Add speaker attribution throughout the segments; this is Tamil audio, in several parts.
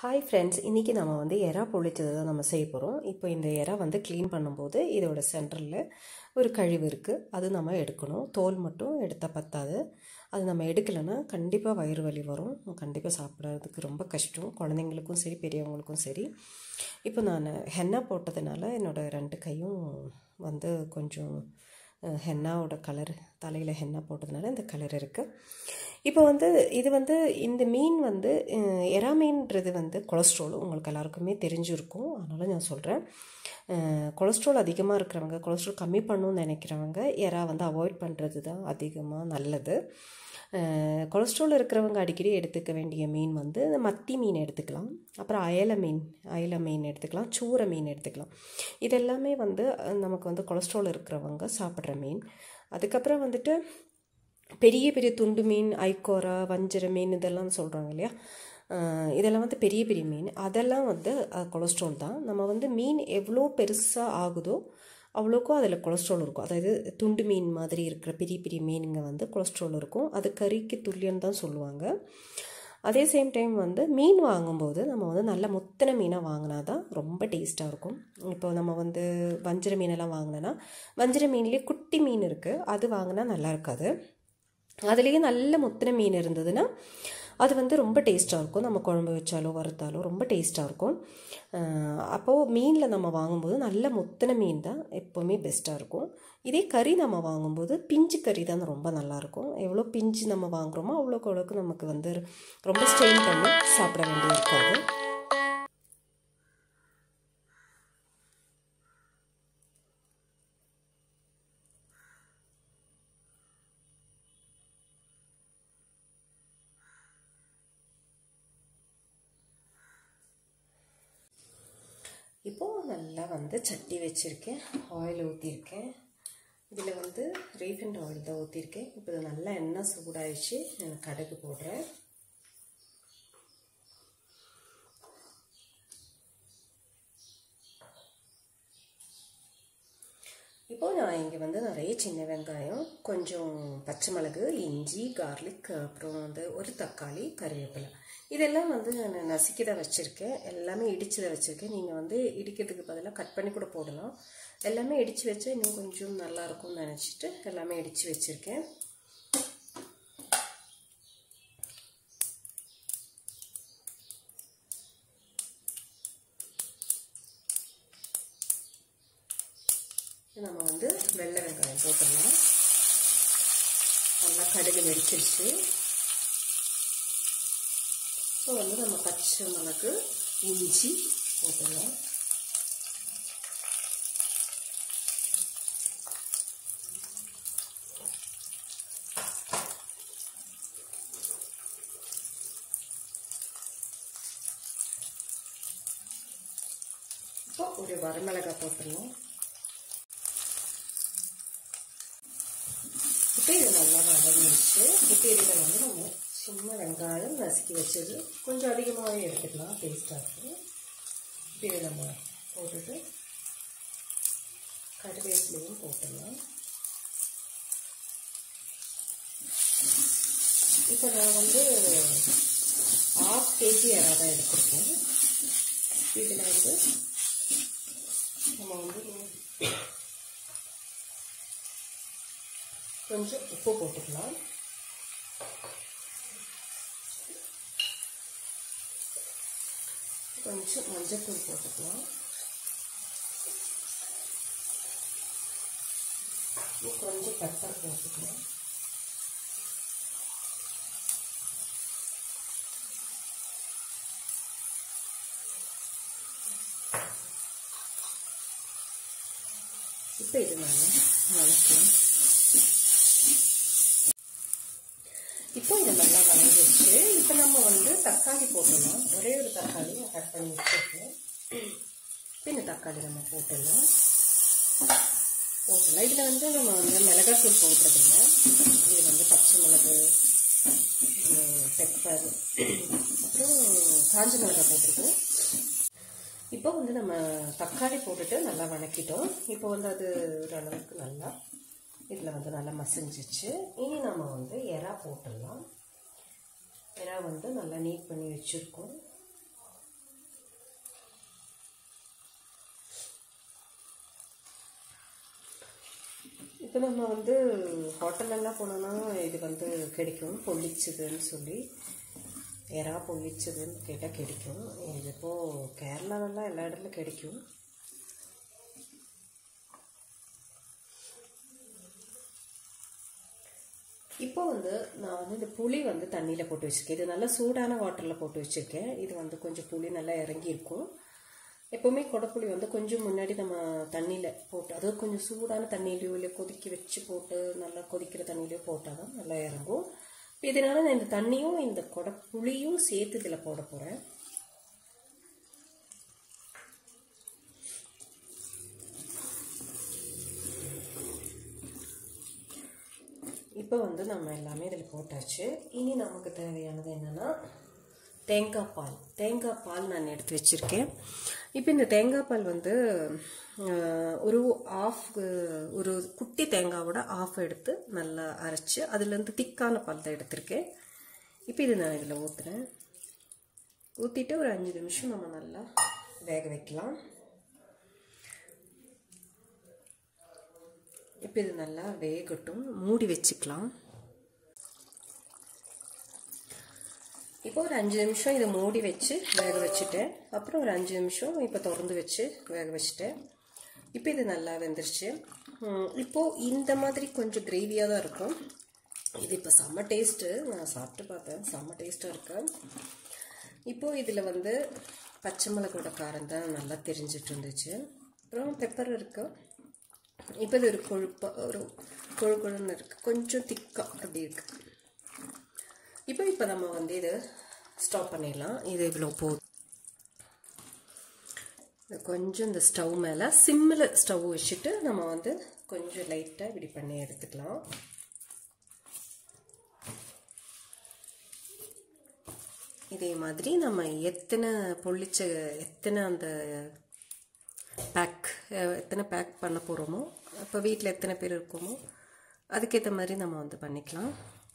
Speaker 1: ஹாய் ஃப்ரெண்ட்ஸ் இன்றைக்கி நம்ம வந்து எறா பொழிச்சது தான் நம்ம செய்ய போகிறோம் இப்போ இந்த எறா வந்து க்ளீன் பண்ணும்போது இதோட சென்டரில் ஒரு கழிவு இருக்குது அது நம்ம எடுக்கணும் தோல் மட்டும் எடுத்தால் பத்தாது அது நம்ம எடுக்கலைன்னா கண்டிப்பாக வயிறு வலி வரும் கண்டிப்பாக சாப்பிட்றதுக்கு ரொம்ப கஷ்டம் குழந்தைங்களுக்கும் சரி பெரியவங்களுக்கும் சரி இப்போ நான் ஹென்னா போட்டதுனால என்னோடய ரெண்டு கையும் வந்து கொஞ்சம் ஹென்னாவோட கலர் தலையில் ஹென்னா போட்டதுனால இந்த கலர் இருக்குது இப்போ வந்து இது வந்து இந்த மீன் வந்து அஹ், எறா மீன்ன்றது வந்து கொலஸ்ட்ரால் உங்களுக்கு எல்லாருக்குமே தெரிஞ்சிருக்கும் அதனால் நான் சொல்கிறேன் கொலஸ்ட்ரால் அதிகமாக இருக்கிறவங்க கொலஸ்ட்ரால் கம்மி பண்ணணும்னு நினைக்கிறவங்க எறா வந்து அவாய்ட் பண்ணுறது தான் அதிகமாக நல்லது அஹ், கொலஸ்ட்ரால் இருக்கிறவங்க அடிக்கடி எடுத்துக்க வேண்டிய மீன் வந்து இந்த மத்தி மீன் எடுத்துக்கலாம் அப்புறம் அயல மீன் அயல மீன் எடுத்துக்கலாம் சூரை மீன் எடுத்துக்கலாம் இதெல்லாமே வந்து அஹ், நமக்கு வந்து கொலஸ்ட்ரால் இருக்கிறவங்க சாப்பிட்ற மீன் அதுக்கப்புறம் வந்துட்டு பெரிய பெரிய துண்டு மீன் ஐக்கோரா வஞ்சர மீன் இதெல்லாம் சொல்கிறாங்க இல்லையா அஹ் இதெல்லாம் வந்து பெரிய பெரிய மீன் அதெல்லாம் வந்து கொலஸ்ட்ரால் தான் நம்ம வந்து மீன் எவ்வளோ பெருசாக ஆகுதோ அவ்வளோக்கும் அதில் கொலஸ்ட்ரால் இருக்கும் அதாவது துண்டு மீன் மாதிரி இருக்கிற பெரிய பெரிய மீனுங்க வந்து கொலஸ்ட்ரால் இருக்கும் அது கறிக்கு துல்லியம் தான் சொல்லுவாங்க அதே சேம் டைம் வந்து மீன் வாங்கும்போது நம்ம வந்து நல்ல முத்தின மீனாக வாங்கினா தான் ரொம்ப டேஸ்ட்டாக இருக்கும் இப்போ நம்ம வந்து வஞ்சர மீனெல்லாம் வாங்கினோன்னா வஞ்சர மீன்லேயே குட்டி மீன் இருக்குது அது வாங்கினா நல்லா இருக்காது அதுலேயே நல்ல முத்தின மீன் இருந்ததுன்னா அது வந்து ரொம்ப டேஸ்ட்டாக இருக்கும் நம்ம குழம்பு வச்சாலோ வறுத்தாலோ ரொம்ப டேஸ்ட்டாக இருக்கும் அஹ் அப்போது மீனில் நம்ம வாங்கும்போது நல்ல முத்தின மீன் தான் எப்போவுமே பெஸ்ட்டாக இருக்கும் இதே கறி நம்ம வாங்கும்போது பிஞ்சு கறி தான் ரொம்ப நல்லாயிருக்கும் எவ்வளோ பிஞ்சு நம்ம வாங்குறோமோ அவ்வளோக்கு அவ்வளோக்கு நமக்கு வந்து ரொம்ப ஸ்ட்ரெயின் பண்ணி சாப்பிட வேண்டியது இருக்காது இப்போது நல்லா வந்து சட்டி வச்சுருக்கேன் ஆயில் ஊற்றிருக்கேன் இதில் வந்து ரீஃபண்ட் ஆயில் தான் ஊற்றிருக்கேன் இப்போ இது நல்லா எண்ணெய் சூடாயிடுச்சு நான் கடுகு போடுறேன் இப்போது நான் இங்கே வந்து நிறைய சின்ன வெங்காயம் கொஞ்சம் பச்சை மிளகு இஞ்சி கார்லிக் அப்புறம் வந்து ஒரு தக்காளி கருவேப்பிலை இதெல்லாம் வந்து நான் நசுக்கி தான் வச்சுருக்கேன் எல்லாமே இடித்து தான் வச்சுருக்கேன் நீங்கள் வந்து இடிக்கிறதுக்கு பதிலாக கட் பண்ணி கூட போடலாம் எல்லாமே இடித்து வச்சா இன்னும் கொஞ்சம் நல்லா இருக்கும்னு நினச்சிட்டு எல்லாமே இடித்து வச்சுருக்கேன் நம்ம வந்து வெள்ளை வெங்காயம் போட்டுடலாம் நல்லா கடுகு வெடிச்சிருச்சு இப்போ வந்து நம்ம பச்சை மிளகு இஞ்சி போட்டுடலாம் இப்போ ஒரு வரமிளகாய் போட்டுடலாம் இப்போ இது நல்லா வதங்கிடுச்சு இப்போ இதில் வந்து நம்ம சின்ன வெங்காயம் நசுக்கி வச்சது கொஞ்சம் அதிகமாகவே எடுத்துக்கலாம் டேஸ்ட்டாக இருக்கும் இப்போ இதை நம்ம போட்டுட்டு கருவேப்பிலையும் போட்டுடலாம் இப்போ நான் வந்து ஆஃப் கேஜி இறா தான் எடுத்திருக்கேன் இதில் வந்து நம்ம வந்து கொஞ்சம் உப்பு போட்டுக்கலாம் கொஞ்சம் மஞ்சத்தூள் போட்டுக்கலாம் கொஞ்சம் பெப்பர் போட்டுக்கலாம் இப்போ இது நல்லா வளர்க்கலாம் இப்போ இது நல்லா வளர்ந்துச்சு இப்போ நம்ம வந்து தக்காளி போட்டுடலாம் ஒரே ஒரு தக்காளி நான் கட் பண்ணி வச்சுருக்கேன் இப்போ இந்த தக்காளி நம்ம போட்டுடலாம் போட்டுடலாம் இதில் வந்து நம்ம வந்து மிளகாத்தூள் போடுறதில்ல இது வந்து பச்சை மிளகு பெப்பர் அப்புறம் காஞ்ச மிளகாய் போட்டிருக்கோம் இப்போ வந்து நம்ம தக்காளி போட்டுட்டு நல்லா வணக்கிட்டோம் இப்போ வந்து அது ஓரளவுக்கு நல்லா இதில் வந்து நல்லா மசிஞ்சிச்சு இனி நம்ம வந்து எறா போட்டுடலாம் எறா வந்து நல்லா நீட் பண்ணி வச்சுருக்கோம் இப்போ நம்ம வந்து ஹோட்டலெல்லாம் போனோம்னா இது வந்து கிடைக்கும் பொள்ளிச்சதுன்னு சொல்லி எறா பொள்ளிச்சதுன்னு கேட்டால் கிடைக்கும் இது இப்போது கேரளாவெல்லாம் எல்லா இடத்துலையும் கிடைக்கும் இப்போ வந்து நான் வந்து இந்த புளி வந்து தண்ணியில் போட்டு வச்சுருக்கேன் இது நல்லா சூடான வாட்டரில் போட்டு வச்சுருக்கேன் இது வந்து கொஞ்சம் புளி நல்லா இறங்கி இருக்கும் எப்போவுமே கொடைப்புளி வந்து கொஞ்சம் முன்னாடி நம்ம தண்ணியில் போட்டு அதாவது கொஞ்சம் சூடான தண்ணியிலையோ இல்லை கொதிக்க வச்சு போட்டு நல்லா கொதிக்கிற தண்ணியிலையோ போட்டால் தான் நல்லா இறங்கும் இப்போ இதனால நான் இந்த தண்ணியும் இந்த கொடைப்புளியும் சேர்த்து இதில் போட போகிறேன் இப்போ வந்து நம்ம எல்லாமே இதில் போட்டாச்சு இனி நமக்கு தேவையானது என்னென்னா தேங்காய் பால் தேங்காய் பால் நான் எடுத்து வச்சுருக்கேன் இப்போ இந்த தேங்காய் பால் வந்து ஒரு ஆஃப் ஒரு குட்டி தேங்காவோட ஆஃப் எடுத்து நல்லா அரைச்சி அதுலேருந்து திக்கான பால் தான் எடுத்திருக்கேன் இப்போ இது நான் இதில் ஊற்றுறேன் ஊற்றிட்டு ஒரு அஞ்சு நிமிஷம் நம்ம நல்லா வேக வைக்கலாம் இப்போ இது நல்லா வேகட்டும் மூடி வச்சுக்கலாம் இப்போ ஒரு அஞ்சு நிமிஷம் இதை மூடி வச்சு வேக வச்சுட்டேன் அப்புறம் ஒரு அஞ்சு நிமிஷம் இப்போ திறந்து வச்சு வேக வச்சுட்டேன் இப்போ இது நல்லா வெந்துருச்சு இப்போது இந்த மாதிரி கொஞ்சம் கிரேவியாக தான் இருக்கும் இது இப்போ செம்ம டேஸ்ட்டு நான் சாப்பிட்டு பார்த்தேன் செம்ம டேஸ்ட்டாக இருக்கு இப்போது இதில் வந்து பச்சை மிளகோட காரம் தான் நல்லா தெரிஞ்சிட்டு இருந்துச்சு அப்புறம் பெப்பர் இருக்குது இப்போ இது ஒரு கொழுப்பா ஒரு கொழு கொழுன்னு இருக்குது கொஞ்சம் திக்காக அப்படி இருக்குது இப்போ இப்போ நம்ம வந்து இது ஸ்டாப் பண்ணிடலாம் இது இவ்வளோ போதும் கொஞ்சம் இந்த ஸ்டவ் மேலே சிம்மில் ஸ்டவ் வச்சுட்டு நம்ம வந்து கொஞ்சம் லைட்டாக இப்படி பண்ணி எடுத்துக்கலாம் இதே மாதிரி நம்ம எத்தனை பொள்ளிச்ச எத்தனை அந்த பேக் எத்தனை பேக் பண்ண போகிறோமோ இப்போ வீட்டில் எத்தனை பேர் இருக்கோமோ அதுக்கேற்ற மாதிரி நம்ம வந்து பண்ணிக்கலாம்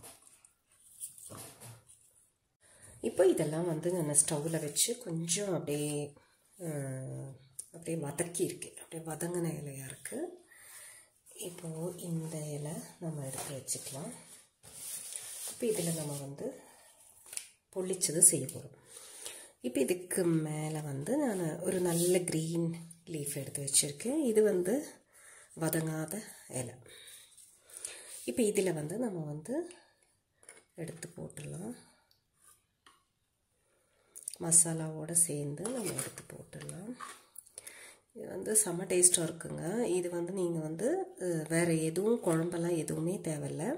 Speaker 1: இப்போ இதெல்லாம் வந்து நான் ஸ்டவ்வில் வச்சு கொஞ்சம் அப்படியே அப்படியே வதக்கி இருக்கேன் அப்படியே வதங்கின இலையாக இருக்குது இப்போது இந்த இலை நம்ம எடுத்து வச்சுக்கலாம் இப்போ இதில் நம்ம வந்து பொள்ளிச்சது செய்ய போகிறோம் இப்போ இதுக்கு மேலே வந்து நான் ஒரு நல்ல க்ரீன் லீஃப் எடுத்து வச்சுருக்கேன் இது வந்து வதங்காத இலை இப்போ இதில் வந்து நம்ம வந்து எடுத்து போட்டுடலாம் மசாலாவோடு சேர்ந்து நம்ம எடுத்து போட்டுடலாம் இது வந்து செம்ம டேஸ்ட்டாக இருக்குங்க இது வந்து நீங்கள் வந்து வேறு எதுவும் குழம்பெல்லாம் எதுவுமே தேவையில்லை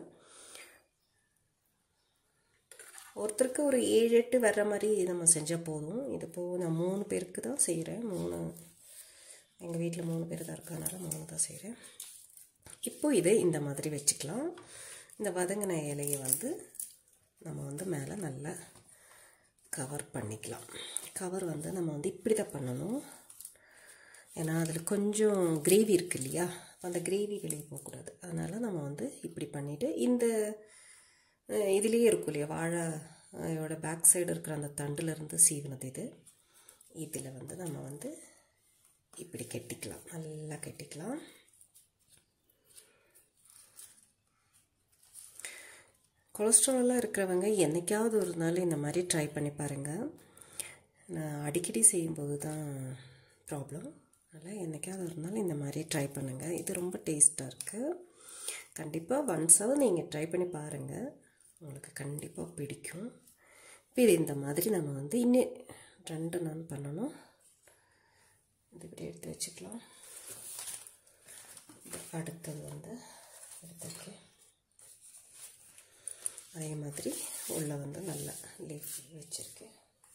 Speaker 1: ஒருத்தருக்கு ஒரு ஏழு எட்டு வர்ற மாதிரி நம்ம செஞ்சால் போதும் இது இப்போது நான் மூணு பேருக்கு தான் செய்கிறேன் மூணு எங்கள் வீட்டில் மூணு பேர் தான் இருக்கனால மூணு தான் செய்கிறேன் இப்போது இதை இந்த மாதிரி வச்சுக்கலாம் இந்த வதங்கின இலையை வந்து நம்ம வந்து மேலே நல்லா கவர் பண்ணிக்கலாம் கவர் வந்து நம்ம வந்து இப்படி தான் பண்ணணும் ஏன்னா அதில் கொஞ்சம் கிரேவி இருக்கு இல்லையா அந்த கிரேவி வெளியே போகக்கூடாது அதனால் நம்ம வந்து இப்படி பண்ணிவிட்டு இந்த இதுலேயே இருக்கும் இல்லையா வாழையோட பேக் சைடு இருக்கிற அந்த தண்டுலேருந்து சீவினது இது இதில் வந்து நம்ம வந்து இப்படி கெட்டிக்கலாம் நல்லா கெட்டிக்கலாம் கொலஸ்ட்ரால்லாம் இருக்கிறவங்க என்றைக்காவது ஒரு நாள் இந்த மாதிரி ட்ரை பண்ணி பாருங்கள் நான் அடிக்கடி செய்யும்போது தான் ப்ராப்ளம் அதனால் என்றைக்காவது ஒரு நாள் இந்த மாதிரி ட்ரை பண்ணுங்கள் இது ரொம்ப டேஸ்ட்டாக இருக்குது கண்டிப்பாக ஒன்ஸாவது நீங்கள் ட்ரை பண்ணி பாருங்கள் உங்களுக்கு கண்டிப்பாக பிடிக்கும் இப்போ இது இந்த மாதிரி நம்ம வந்து இன்னும் ரெண்டு நான் பண்ணணும் இது இப்படி எடுத்து வச்சுக்கலாம் அடுத்தது வந்து எடுத்துருக்கேன் அதே மாதிரி உள்ளே வந்து நல்லா லீஃப் வச்சுருக்கேன்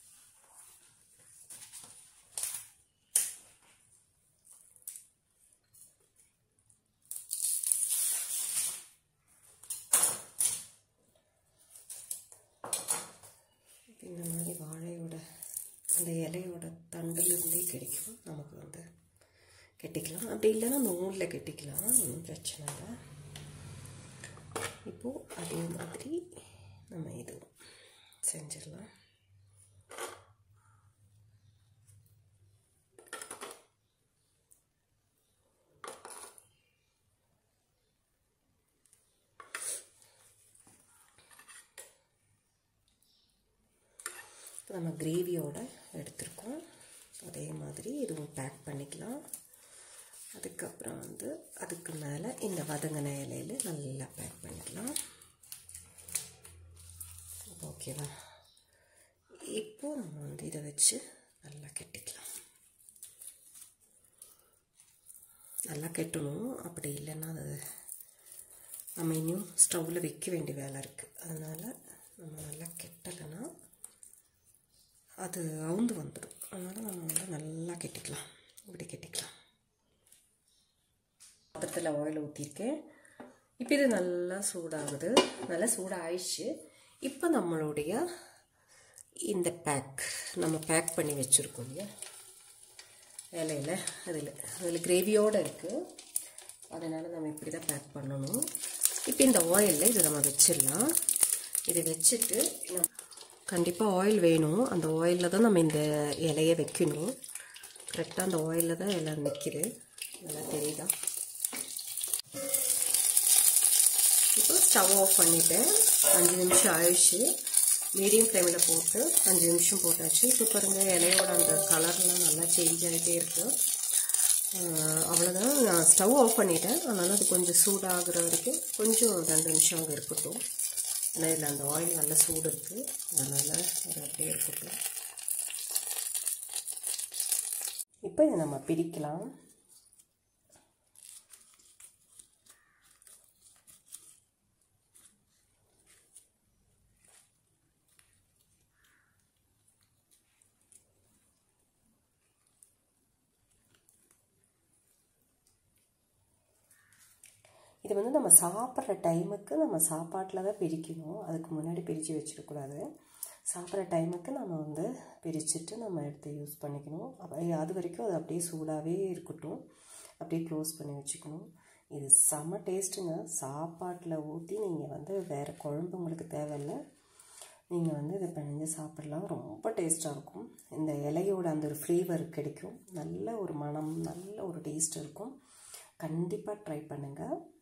Speaker 1: இந்த மாதிரி வாழையோட அந்த இலையோட தண்டுலேருந்தே கிடைக்கும் நமக்கு வந்து கெட்டிக்கலாம் அப்படி இல்லைன்னா நூலில் கெட்டிக்கலாம் ஒன்றும் பிரச்சனை இல்லை இப்போது அதே மாதிரி நம்ம இது செஞ்சிடலாம் இப்போ நம்ம கிரேவியோட எடுத்திருக்கோம் அதே மாதிரி இதுவும் பேக் பண்ணிக்கலாம் அதுக்கப்புறம் வந்து அதுக்கு மேலே இந்த வதங்கின இலையில நல்லா பேக் பண்ணிக்கலாம் ஓகேவா இப்போ நம்ம வந்து இதை வச்சு நல்லா கெட்டிக்கலாம் நல்லா கெட்டணும் அப்படி இல்லைன்னா அது நம்ம இன்னும் ஸ்டவ்வில் வைக்க வேண்டிய வேலை இருக்குது அதனால் நம்ம நல்லா கெட்டலைன்னா அது அவுந்து வந்துடும் அதனால் நம்ம வந்து நல்லா கெட்டிக்கலாம் இப்படி கெட்டிக்கலாம் பாத்திரத்தில் ஆயில் ஊற்றிருக்கேன் இப்போ இது நல்லா சூடாகுது நல்லா சூடாகிடுச்சு இப்போ நம்மளுடைய இந்த பேக் நம்ம பேக் பண்ணி வச்சுருக்கோம் இல்லையா இலையில் அதில் அதில் கிரேவியோடு இருக்குது அதனால் நம்ம இப்படி தான் பேக் பண்ணணும் இப்போ இந்த ஆயிலில் இதை நம்ம வச்சிடலாம் இதை வச்சுட்டு கண்டிப்பாக ஆயில் வேணும் அந்த ஆயிலில் தான் நம்ம இந்த இலையை வைக்கணும் கரெக்டாக அந்த ஆயிலில் தான் எல்லாம் நிற்கிது நல்லா தெரியுதா இப்போ ஸ்டவ் ஆஃப் பண்ணிவிட்டேன் அஞ்சு நிமிஷம் ஆயிடுச்சு மீடியம் ஃப்ளேமில் போட்டு அஞ்சு நிமிஷம் போட்டாச்சு இப்போ பாருங்கள் இலையோட அந்த கலர்லாம் நல்லா சேஞ்ச் ஆகிட்டே இருக்குது அவ்வளோதான் நான் ஸ்டவ் ஆஃப் பண்ணிட்டேன் அதனால் அது கொஞ்சம் சூடாகிற வரைக்கும் கொஞ்சம் ரெண்டு நிமிஷம் அங்கே இருக்கட்டும் ஏன்னா இதில் அந்த ஆயில் நல்ல சூடு இருக்குது அதனால் அது அப்படியே இருக்கட்டும் இப்போ இதை நம்ம பிரிக்கலாம் இது வந்து நம்ம சாப்பிட்ற டைமுக்கு நம்ம சாப்பாட்டில் தான் பிரிக்கணும் அதுக்கு முன்னாடி பிரித்து வச்சிடக்கூடாது சாப்பிட்ற டைமுக்கு நம்ம வந்து பிரிச்சுட்டு நம்ம எடுத்து யூஸ் பண்ணிக்கணும் அப்போ அது வரைக்கும் அது அப்படியே சூடாகவே இருக்கட்டும் அப்படியே க்ளோஸ் பண்ணி வச்சுக்கணும் இது செம்ம டேஸ்ட்டுங்க சாப்பாட்டில் ஊற்றி நீங்கள் வந்து வேறு குழம்பு உங்களுக்கு தேவையில்லை நீங்கள் வந்து இதை பிணைஞ்சு சாப்பிடலாம் ரொம்ப டேஸ்ட்டாக இருக்கும் இந்த இலையோட அந்த ஒரு ஃப்ளேவர் கிடைக்கும் நல்ல ஒரு மனம் நல்ல ஒரு டேஸ்ட் இருக்கும் கண்டிப்பாக ட்ரை பண்ணுங்கள்